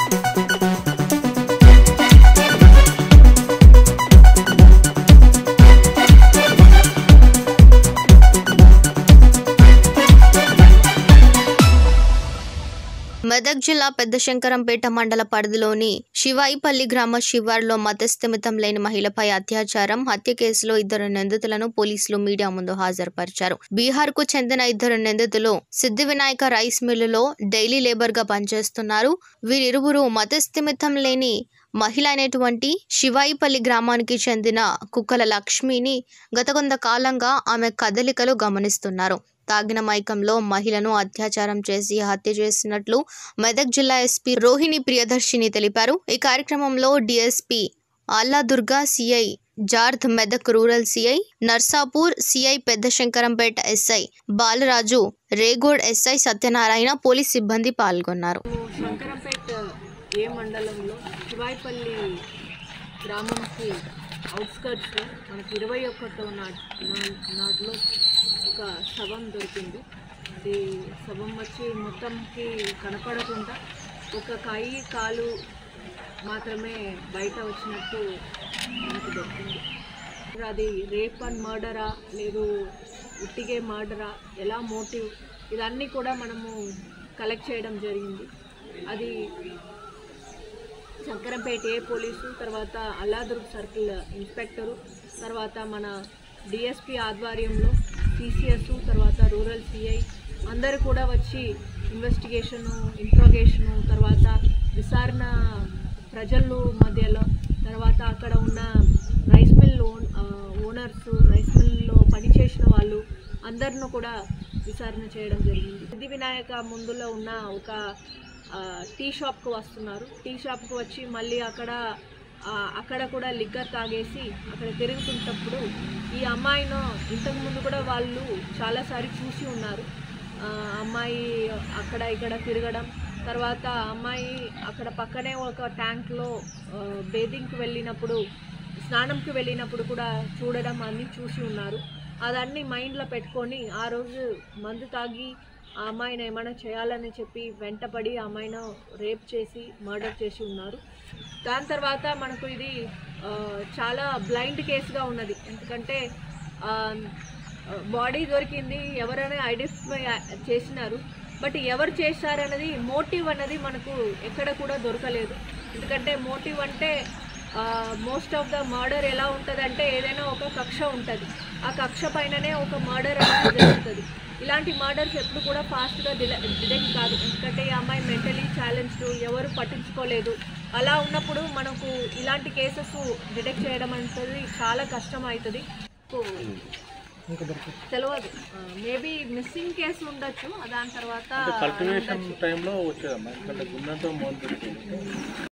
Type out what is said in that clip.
మెదక్ జిల్లా పెద్దశంకరంపేట మండల పరిధిలోని శివాయిపల్లి గ్రామ శివార్లో మతస్థిమితం లేని మహిళపై అత్యాచారం హత్య కేసులో ఇద్దరు నిందితులను పోలీసులు మీడియా ముందు హాజరుపరిచారు బీహార్ కు చెందిన ఇద్దరు నిందితులు సిద్ధి వినాయక రైస్ మిల్లులో డైలీ లేబర్ గా పనిచేస్తున్నారు వీరిరువురు మతస్థిమితం లేని మహిళ అయినటువంటి శివాయిపల్లి గ్రామానికి చెందిన కుక్కల లక్ష్మిని గత కొంతకాలంగా ఆమె కదలికలు గమనిస్తున్నారు తాగిన మైకంలో మహిళను అత్యాచారం చేసి హత్య చేసినట్లు మెదక్ జిల్లా ఎస్పీ రోహిణి ప్రియదర్శిని తెలిపారు ఈ కార్యక్రమంలో డిఎస్పీ ఆల్లాదుర్గా సిఐ జార్ద్ Medak rural CI Narsapur CI Peddashankarampet SI Balaraju Regode SI Satyanarayana police సిబ్బంది పాల్గొన్నారు శంకరంపేట్ ఏ మండలంలో శివాయిపల్లి గ్రామంకి అవుట్స్కర్ట్స్లో మనకి ఇరవై ఒకటో నాట్ నా- నాటిలో ఒక శవం దొరికింది అది శవం వచ్చి మొత్తంకి కనపడకుండా ఒక కాయి కాలు మాత్రమే బయట వచ్చినట్టు మనకు దొరికింది మరి అది రేప్ అండ్ మర్డరా లేదు ఉట్టిగే మర్డరా ఎలా మోటివ్ ఇదన్నీ కూడా మనము కలెక్ట్ చేయడం జరిగింది అది శంకరంపేట ఏ పోలీసు తర్వాత అల్లాదుర్గ్ సర్కిల్ ఇన్స్పెక్టరు తర్వాత మన డిఎస్పి ఆధ్వర్యంలో సిసిఎస్ తర్వాత రూరల్ సిఐ అందరూ కూడా వచ్చి ఇన్వెస్టిగేషను ఇంట్రోగేషను తర్వాత విచారణ ప్రజలు మధ్యలో తర్వాత అక్కడ ఉన్న rice mill own owners rice మిల్లో పనిచేసిన వాళ్ళు అందరిని కూడా విచారణ చేయడం జరిగింది సిద్ధి వినాయక ముందులో ఉన్న ఒక ఆ, టీ షాప్కి వస్తున్నారు టీ షాప్కి వచ్చి మళ్ళీ అక్కడ ఆ, అక్కడ కూడా లిక్కర్ తాగేసి అక్కడ తిరుగుతున్నప్పుడు ఈ అమ్మాయిను ఇంతకుముందు కూడా వాళ్ళు చాలాసారి చూసి ఉన్నారు ఆ, అమ్మాయి అక్కడ ఇక్కడ తిరగడం తర్వాత అమ్మాయి అక్కడ పక్కనే ఒక ట్యాంక్లో బేదింగ్కి వెళ్ళినప్పుడు స్నానంకి వెళ్ళినప్పుడు కూడా చూడడం అన్నీ చూసి ఉన్నారు అదన్నీ మైండ్లో పెట్టుకొని ఆ రోజు మందు తాగి ఆ అమ్మాయిని ఏమైనా చేయాలని చెప్పి వెంటపడి ఆ అమ్మాయిని రేప్ చేసి మర్డర్ చేసి ఉన్నారు దాని తర్వాత మనకు ఇది ఆ, చాలా బ్లైండ్ కేసుగా ఉన్నది ఎందుకంటే బాడీ దొరికింది ఎవరైనా ఐడెంటిఫై చేసినారు బట్ ఎవరు చేశారన్నది మోటివ్ అన్నది మనకు ఎక్కడ కూడా దొరకలేదు ఎందుకంటే మోటివ్ అంటే మోస్ట్ ఆఫ్ ద మర్డర్ ఎలా ఉంటుంది అంటే ఏదైనా ఒక కక్ష ఉంటుంది ఆ కక్ష పైననే ఒక మర్డర్ అనేది జరుగుతుంది ఇలాంటి మర్డర్స్ ఎప్పుడు కూడా ఫాస్ట్గా డిటెక్ట్ కాదు ఎందుకంటే ఈ అమ్మాయి మెంటలీ ఛాలెంజ్డ్ ఎవరు పట్టించుకోలేదు అలా ఉన్నప్పుడు మనకు ఇలాంటి కేసెస్ డిటెక్ట్ చేయడం అనేది చాలా కష్టం అవుతుంది తెలియదు మేబీ మిస్సింగ్ కేసు ఉండొచ్చు దాని తర్వాత కల్టివేషన్ టైంలో వచ్చేదమ్మా ఇక్కడ గున్నతో మొదలు పెట్టుకుంటే